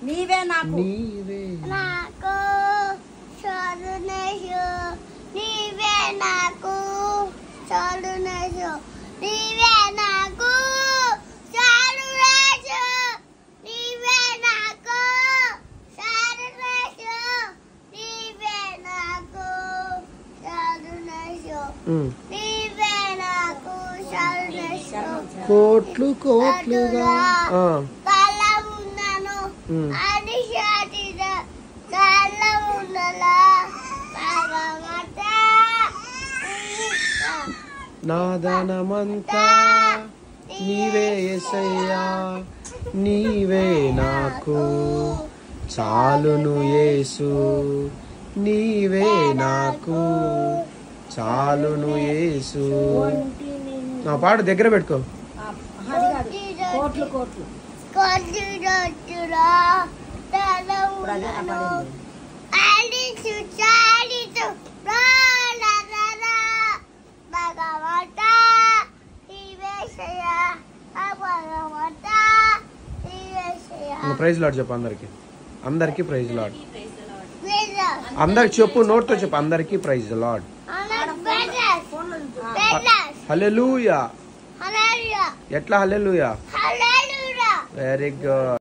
నీవే నాకు నీవే నాకు చదునేసు నీవే నాకు చదునేసు నీవే నాకు చదునేసు నీవే నాకు చదునేసు నీవే నాకు చదునేసు ఉమ్. నీవే నాకు చదునేసు కోట్లు కోట్లుగా ఆ, కళ్ళ ఉన్నాను ఉమ్. అది షాటిద కళ్ళ ఉండలా భగవత నా ధనమంతా నీవే ఎసయ్యా నీవే నాకు చాలును యేసు నీవే నాకు చాలును యేసు నా పాడు దగ్గర పెట్టుకో ఆ, అది కాదు కోట్లు కోట్లు కొద్దిరొచ్చురా తల ఇప్పుడు అదే ఉన్నాను పడింది ఆడిచు చాడిచు రాలరా భగవత నీవేశయ భగవత నీవేశయ ప్రైజ్ లాడ్ చెప్పు అందరికి అందరికి ప్రైజ్ లాడ్ వేద అందరికి చెప్పు నోట్తో చెప్పు అందరికి ప్రైజ్ లాడ్ అన్న బెదస్ ఫోన్లో చూడు. బెదస్ హల్లెలూయా హల్లెలూయా ఎట్లా హల్లెలూయా హల్లెలూయా వెరీ గుడ్